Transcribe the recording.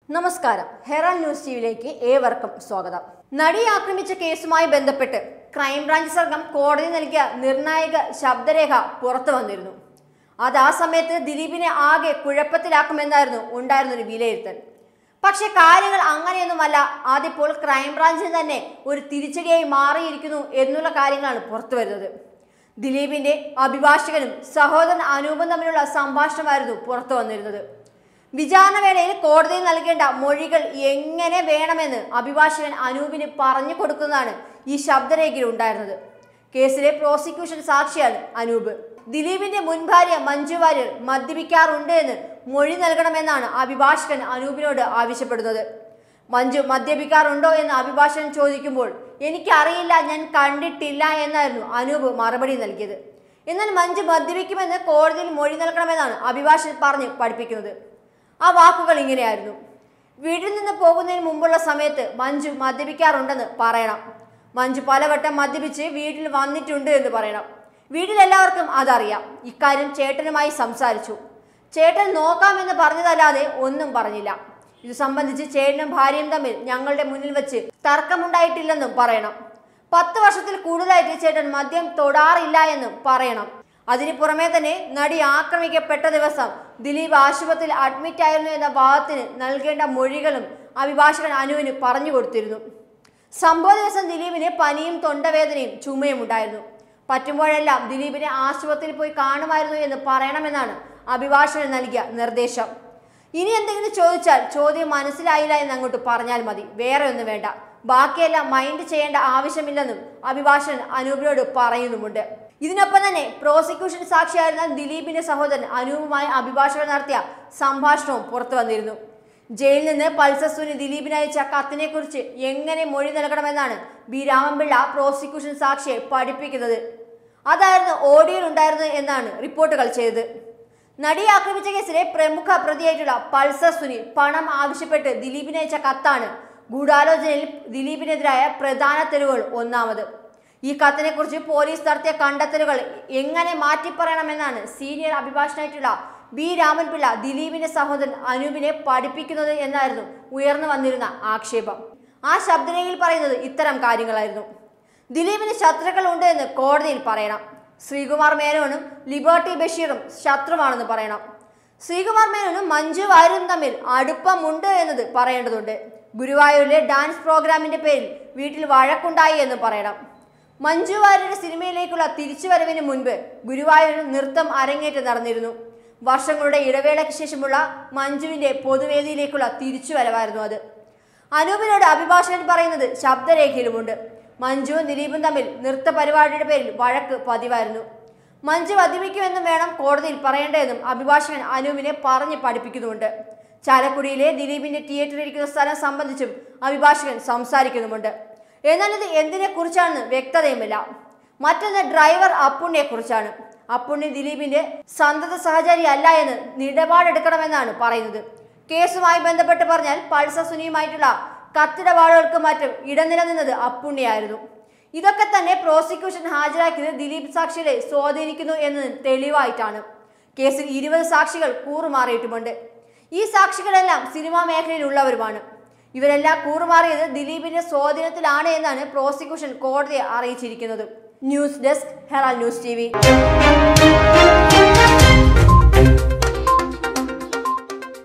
നമസ്കാരം Herald news ടിവിയിലേക്ക് ഏവർക്കും സ്വാഗതം നടിയെ ആക്രമിച്ച കേസുമായി ബന്ധപ്പെട്ട് ക്രൈംബ്രാഞ്ച് സംഘം കോടതി നൽകിയ നിർണായക ശബ്ദരേഖ പുറത്തു വന്നിരുന്നു അത് ആ സമയത്ത് ദിലീപിനെ ആകെ കുഴപ്പത്തിലാക്കുമെന്നായിരുന്നു ഉണ്ടായിരുന്നൊരു വിലയിരുത്തൽ പക്ഷെ കാര്യങ്ങൾ അങ്ങനെയൊന്നുമല്ല അതിപ്പോൾ ക്രൈംബ്രാഞ്ചിന് തന്നെ ഒരു തിരിച്ചടിയായി മാറിയിരിക്കുന്നു എന്നുള്ള കാര്യങ്ങളാണ് പുറത്തു വരുന്നത് ദിലീപിന്റെ അഭിഭാഷകനും സഹോദരൻ അനൂപും തമ്മിലുള്ള സംഭാഷണമായിരുന്നു പുറത്തു വന്നിരുന്നത് വിചാരണ വേളയിൽ കോടതിയിൽ നൽകേണ്ട മൊഴികൾ എങ്ങനെ വേണമെന്ന് അഭിഭാഷകൻ അനൂപിന് പറഞ്ഞു കൊടുക്കുന്നതാണ് ഈ ശബ്ദരേഖയിൽ ഉണ്ടായിരുന്നത് കേസിലെ പ്രോസിക്യൂഷൻ സാക്ഷിയാണ് അനൂപ് ദിലീപിന്റെ മുൻ ഭാര്യ മഞ്ജു വാര്യർ മദ്യപിക്കാറുണ്ട് എന്ന് മൊഴി നൽകണമെന്നാണ് അഭിഭാഷകൻ അനൂപിനോട് ആവശ്യപ്പെടുന്നത് മഞ്ജു മദ്യപിക്കാറുണ്ടോ എന്ന് അഭിഭാഷകൻ ചോദിക്കുമ്പോൾ എനിക്കറിയില്ല ഞാൻ കണ്ടിട്ടില്ല എന്നായിരുന്നു അനൂപ് മറുപടി നൽകിയത് എന്നാൽ മഞ്ജു മദ്യപിക്കുമെന്ന് കോടതിയിൽ മൊഴി നൽകണമെന്നാണ് അഭിഭാഷകൻ പറഞ്ഞ് പഠിപ്പിക്കുന്നത് ആ വാക്കുകൾ ഇങ്ങനെയായിരുന്നു വീട്ടിൽ നിന്ന് പോകുന്നതിന് മുമ്പുള്ള സമയത്ത് മഞ്ജു മദ്യപിക്കാറുണ്ടെന്ന് പറയണം മഞ്ജു പലവട്ടം മദ്യപിച്ച് വീട്ടിൽ വന്നിട്ടുണ്ട് എന്ന് പറയണം വീട്ടിലെല്ലാവർക്കും അതറിയാം ഇക്കാര്യം ചേട്ടനുമായി സംസാരിച്ചു ചേട്ടൻ നോക്കാമെന്ന് പറഞ്ഞതല്ലാതെ ഒന്നും പറഞ്ഞില്ല ഇത് സംബന്ധിച്ച് ചേട്ടനും ഭാര്യയും തമ്മിൽ ഞങ്ങളുടെ മുന്നിൽ വെച്ച് തർക്കമുണ്ടായിട്ടില്ലെന്നും പറയണം പത്ത് വർഷത്തിൽ കൂടുതലായിട്ട് ചേട്ടൻ മദ്യം തൊടാറില്ല എന്നും പറയണം അതിന് പുറമെ തന്നെ നടി ആക്രമിക്കപ്പെട്ട ദിവസം ദിലീപ് ആശുപത്രിയിൽ അഡ്മിറ്റ് ആയിരുന്നു എന്ന ഭാഗത്തിന് നൽകേണ്ട മൊഴികളും അഭിഭാഷകൻ അനുവിന് പറഞ്ഞു കൊടുത്തിരുന്നു സംഭവ ദിവസം ദിലീപിന് പനിയും തൊണ്ടവേദനയും ചുമയും ഉണ്ടായിരുന്നു പറ്റുമ്പോഴെല്ലാം ദിലീപിനെ ആശുപത്രിയിൽ പോയി കാണുമായിരുന്നു എന്ന് പറയണമെന്നാണ് അഭിഭാഷകൻ നൽകിയ നിർദ്ദേശം ഇനി എന്തെങ്കിലും ചോദിച്ചാൽ ചോദ്യം മനസ്സിലായില്ല എന്ന് അങ്ങോട്ട് പറഞ്ഞാൽ മതി വേറെ ഒന്നും വേണ്ട ബാക്കിയെല്ലാം മൈൻഡ് ചെയ്യേണ്ട ആവശ്യമില്ലെന്നും അഭിഭാഷകൻ അനൂപിനോട് പറയുന്നുമുണ്ട് ഇതിനൊപ്പം തന്നെ പ്രോസിക്യൂഷൻ സാക്ഷിയായിരുന്ന ദിലീപിന്റെ സഹോദരൻ അനൂപുമായി അഭിഭാഷകൻ നടത്തിയ സംഭാഷണവും പുറത്തു വന്നിരുന്നു ജയിലിൽ നിന്ന് പൾസസുനി ദിലീപിന് അയച്ച കത്തിനെ കുറിച്ച് എങ്ങനെ മൊഴി നൽകണമെന്നാണ് ബി രാമൻപിള്ള പ്രോസിക്യൂഷൻ സാക്ഷിയെ പഠിപ്പിക്കുന്നത് അതായിരുന്നു ഓഡിയോയിൽ ഉണ്ടായിരുന്നത് എന്നാണ് റിപ്പോർട്ടുകൾ ചെയ്തത് നടിയെ ആക്രമിച്ച കേസിലെ പ്രമുഖ പ്രതിയായിട്ടുള്ള പൾസർ സുനി പണം ആവശ്യപ്പെട്ട് ദിലീപിന് അയച്ച കത്താണ് ഗൂഢാലോചനയിൽ ദിലീപിനെതിരായ പ്രധാന തെളിവുകൾ ഒന്നാമത് ഈ കത്തിനെ കുറിച്ച് പോലീസ് നടത്തിയ കണ്ടെത്തലുകൾ എങ്ങനെ മാറ്റിപ്പറയണമെന്നാണ് സീനിയർ അഭിഭാഷകനായിട്ടുള്ള ബി രാമൻപിള്ള ദിലീപിന്റെ സഹോദരൻ അനൂപിനെ പഠിപ്പിക്കുന്നത് എന്നായിരുന്നു ഉയർന്നു വന്നിരുന്ന ആക്ഷേപം ആ ശബ്ദരേഖയിൽ പറയുന്നത് ഇത്തരം കാര്യങ്ങളായിരുന്നു ദിലീപിന് ശത്രുക്കൾ ഉണ്ട് എന്ന് കോടതിയിൽ പറയണം ശ്രീകുമാർ മേനോനും ലിബർട്ടി ബഷീറും ശത്രുവാണെന്ന് പറയണം ശ്രീകുമാർ മേനോനും മഞ്ജു വാര്യരും തമ്മിൽ അടുപ്പമുണ്ട് എന്നത് പറയേണ്ടതുണ്ട് ഗുരുവായൂരിലെ ഡാൻസ് പ്രോഗ്രാമിന്റെ പേരിൽ വീട്ടിൽ വഴക്കുണ്ടായി എന്ന് പറയണം മഞ്ജു വാര്യരുടെ സിനിമയിലേക്കുള്ള തിരിച്ചുവരവിന് മുൻപ് ഗുരുവായൂരിൽ നൃത്തം അരങ്ങേറ്റം നടന്നിരുന്നു വർഷങ്ങളുടെ ഇടവേളയ്ക്ക് ശേഷമുള്ള മഞ്ജുവിന്റെ പൊതുവേദിയിലേക്കുള്ള തിരിച്ചുവരവായിരുന്നു അത് അനൂപിനോട് അഭിഭാഷകൻ പറയുന്നത് ശബ്ദരേഖയിലുമുണ്ട് മഞ്ജുവും ദിലീപും തമ്മിൽ നൃത്ത പരിപാടിയുടെ പേരിൽ വഴക്ക് പതിവായിരുന്നു മഞ്ജു മദ്യപിക്കുമെന്നും വേണം കോടതിയിൽ പറയേണ്ടതെന്നും അഭിഭാഷകൻ അനൂപിനെ പറഞ്ഞ് പഠിപ്പിക്കുന്നുമുണ്ട് ചാലക്കുടിയിലെ ദിലീപിന്റെ തിയേറ്ററിൽ ഇരിക്കുന്ന സ്ഥലം സംബന്ധിച്ചും അഭിഭാഷകൻ സംസാരിക്കുന്നുമുണ്ട് എന്നാൽ ഇത് എന്തിനെ കുറിച്ചാണെന്ന് വ്യക്തതയുമില്ല മറ്റൊന്ന് ഡ്രൈവർ അപ്പുണ്ണിയെ കുറിച്ചാണ് അപ്പുണ്ണി ദിലീപിന്റെ സന്തത സഹചാരി അല്ല എന്ന് നിലപാടെടുക്കണമെന്നാണ് പറയുന്നത് കേസുമായി ബന്ധപ്പെട്ട് പറഞ്ഞാൽ പൾസർ സുനിയുമായിട്ടുള്ള കത്തിടപാടുകൾക്ക് മറ്റും ഇടനില നിന്നത് അപ്പുണ്ണിയായിരുന്നു ഇതൊക്കെ തന്നെ പ്രോസിക്യൂഷൻ ഹാജരാക്കിയത് ദിലീപ് സാക്ഷികളെ സ്വാധീനിക്കുന്നു എന്നത് തെളിവായിട്ടാണ് കേസിൽ ഇരുപത് സാക്ഷികൾ കൂറുമാറിയിട്ടുമുണ്ട് ഈ സാക്ഷികളെല്ലാം സിനിമാ മേഖലയിലുള്ളവരുമാണ് ഇവരെല്ലാം കൂറുമാറിയത് ദിലീപിന്റെ സ്വാധീനത്തിലാണ് എന്നാണ് പ്രോസിക്യൂഷൻ കോടതിയെ അറിയിച്ചിരിക്കുന്നത് news desk Herald News T